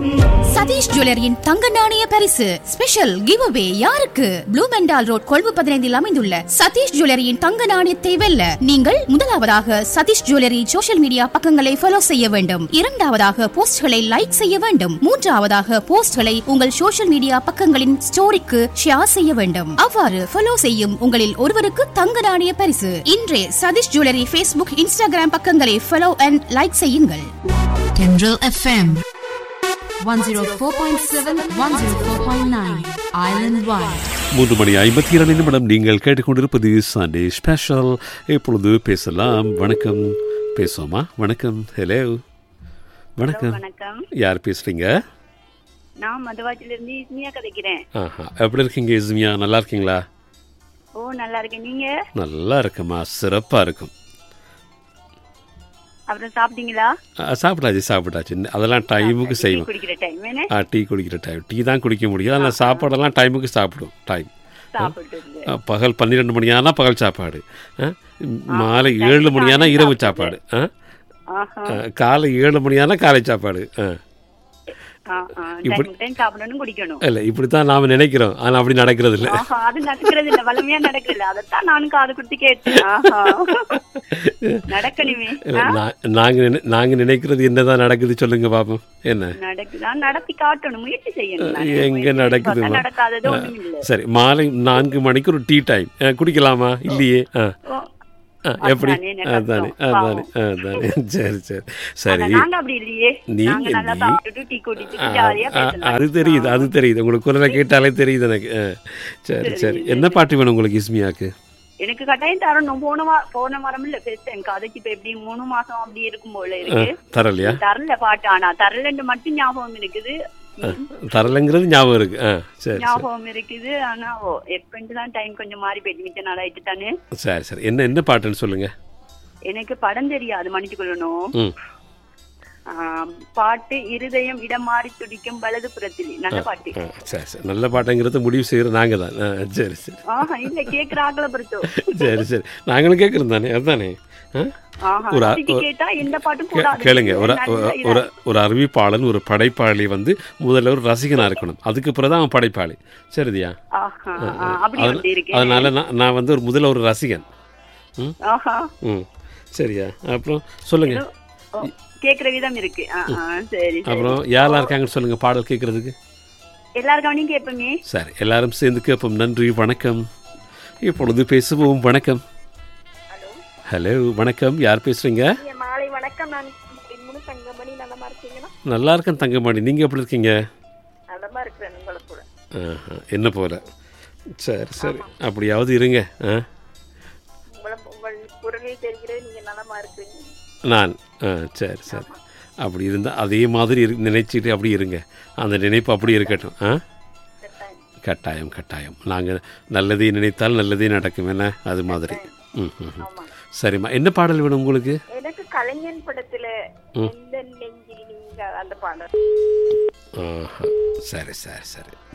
சதீஷ் ஜுவல்லரியின் தங்க நாணய பரிசு ஸ்பெஷல் கிவ் அவே யாருக்கு ப்ளூ மெண்டால் ரோட் கொள்வு பதினைந்தில் அமைந்துள்ள சதீஷ் ஜுவல்லரியின் தங்க நாணயத்தை வெல்ல நீங்கள் முதலாவதாக சதீஷ் ஜுவல்லரி சோஷியல் மீடியா பக்கங்களை ஃபாலோ செய்ய வேண்டும் இரண்டாவதாக போஸ்ட்களை லைக் செய்ய வேண்டும் மூன்றாவதாக போஸ்ட்களை உங்கள் சோஷியல் மீடியா பக்கங்களின் ஸ்டோரிக்கு ஷேர் செய்ய வேண்டும் அவ்வாறு ஃபாலோ செய்யும் உங்களில் ஒருவருக்கு தங்க நாணய பரிசு இன்றே சதீஷ் ஜுவல்லரி ஃபேஸ்புக் இன்ஸ்டாகிராம் பக்கங்களை ஃபாலோ அண்ட் லைக் செய்யுங்கள் Tendril FM 104.7 104.9 Island Wide மூன்று மணி ஐம்பத்தி இரண்டு நிமிடம் நீங்கள் கேட்டுக்கொண்டிருப்பது சண்டே ஸ்பெஷல் இப்பொழுது பேசலாம் வணக்கம் பேசுவோமா வணக்கம் ஹலோ வணக்கம் வணக்கம் யார் பேசுறீங்க நான் மதுவாச்சில இருந்து இஸ்மியா கதைக்கிறேன் ஆஹா எப்படி இருக்கீங்க இஸ்மியா நல்லா இருக்கீங்களா ஓ நல்லா இருக்கேன் நீங்க நல்லா இருக்குமா சிறப்பா இருக்கும் அப்புறம் சாப்பிட்டீங்களா ஆ, சாப்பிட்டாச்சு சாப்பிட்டாச்சு அதெல்லாம் டைமுக்கு டீ செய்வோம் குடிக்கிற டைம் என்ன ஆ டீ குடிக்கிற டைம் டீ தான் குடிக்க முடியும் ஆனால் சாப்பாடெல்லாம் டைமுக்கு சாப்பிடும் டைம் சாப்பிட்டு இருந்து. ஆ, பகல் பன்னிரெண்டு மணியானா பகல் சாப்பாடு ஆ, மாலை ஏழு மணியானா இரவு சாப்பாடு ஆ ஆஹா ஆ, காலை ஏழு மணியானா காலை சாப்பாடு ஆ ஆ, ஆ. டைம் டைம் சாப்பிடணும் குடிக்கணும் இல்லை இப்படி தான் நாம் நினைக்கிறோம் ஆனால் அப்படி நடக்கிறது இல்லை ஆஹா அது நடக்கிறது இல்ல வளமையா நடக்கிறது இல்ல அதைத்தான் நானும் காது கொடுத்து கேட்டேன் ஆஹா நடக்கணுமே ஆ? நாங்கள் நாங்கள் நினைக்கிறது என்னதான் நடக்குது சொல்லுங்க பாப்போம் என்ன நடக்குதா நடத்தி காட்டணும் முயற்சி செய்யணும் நானு. எங்க முயற்சி நடக்குதுமா? பார்த்தா நடக்காதது ஒண்ணும் இல்ல சரி மாலை நான்கு மணிக்கு ஒரு டீ டைம் குடிக்கலாமா இல்லையே ஆ ஓ, ஆ, எப்படி அதுதானே எனக்கு அதானே அர்த்தம். அதானே அதானே சரி சரி சரி ஆனா நாங்க அப்படி இல்லையே நீங்க நாங்க நல்லா நீ- சாப்பிட்டுட்டு டீ குடிச்சிட்டு ஆ, ஜாலியா ஆ, பேசலாம் அது தெரியுது அது தெரியுது உங்களுக்கு குரலை கேட்டாலே தெரியுது எனக்கு ஆ, சரி சரி என்ன பாட்டு வேணும் உங்களுக்கு இஸ்மியாக்கு எனக்கு கட்டாயம் தரணும் போன வா போன வாரம் இல்ல பேசுறேன் கதைக்கு இப்ப எப்படி மூணு மாசம் அப்படி இருக்கும் போல இருக்கு தரலையா தரல பாட்டு ஆனா தரலன்னு மட்டும் ஞாபகம் இருக்குது தரலைங்கிறது ஞாபகம் இருக்கு ஆ சரி சரி ஞாபகம் இருக்குது ஆனா ஓ எப்பன்ட்டு தான் டைம் கொஞ்சம் மாறி போயிட்டு மிச்ச நாளாயிட்டு தானே சரி சரி என்ன என்ன பாட்டுன்னு சொல்லுங்க எனக்கு படம் தெரியாது மன்னிச்சு கொள்ளணும் ம் ஆம், பாட்டு இருதயம் இடம் மாறி துடிக்கும் வலது புறத்தில் நல்ல பாட்டு ஆ, சரி சரி நல்ல பாட்டுங்கிறத முடிவு செய்கிற நாங்கள் தான் ஆ சரி சரி ஆஹா இல்ல கேக்குற ஆக்களை பொறுத்தோ சரி சரி நாங்களும் கேட்குறோம் தானே அதுதானே ஆ ஆஹா ஒரு- அதுக்கு கேட்டா எந்த பாட்டும் கே- கூடாது கேளுங்க ஒரு நல்ல ஒரு- இதா ஒரு ஒரு அறிவிப்பாளன் ஒரு படைப்பாளி வந்து முதல்ல ஒரு ரசிகனாக இருக்கணும் அதுக்கு பிறகு தான் அவன் படைப்பாளி சரிதியா ஆஹா ஆ, அப்படி அதன- அப்படி இருக்கு அதனால நான் நான் வந்து ஒரு முதல்ல ஒரு ரசிகன் ம் ஆஹா ம் சரியா அப்புறம் சொல்லுங்க ஓ, கேக்குற விதம் இருக்கு ஆ, ஆ, சரி சரி அப்புறம் யாரெல்லாம் இருக்காங்கன்னு சொல்லுங்க பாடல் கேட்கறதுக்கு எல்லாருக்காவனையும் கேட்போமே சரி எல்லாரும் சேர்ந்து கேட்போம் நன்றி வணக்கம் இப்பொழுது பேசுவோம் வணக்கம் ஹலோ வணக்கம் யார் பேசுறீங்க மாலை வணக்கம் நான் முழு தங்கமணி நலமா இருக்கீங்களா நல்லா இருக்கேன் தங்கமணி நீங்க எப்படி இருக்கீங்க நலமா இருக்கிறேன் உங்களை கூட ஆஹா, என்ன போல சரி சரி அப்படியாவது இருங்க ஆ உங்களை உங்கள் குரலில் தெரிகிறது நீங்க நலமா இருக்கிறீங்க நான் ஆ சரி சரி அப்படி இருந்தால் அதே மாதிரி இரு நினைச்சிட்டு அப்படி இருங்க அந்த நினைப்பு அப்படி இருக்கட்டும் ஆ கட்டாயம் கட்டாயம் நாங்கள் நல்லதே நினைத்தால் நல்லதே நடக்கும் என்ன அது மாதிரி ம் ம் ம். ஆமா சரிம்மா என்ன பாடல் வேணும் உங்களுக்கு எனக்கு கலைஞன் படத்துல எந்த நெஞ்சில் நீங்க அந்த பாடல் ஆஹா சரி சரி சரி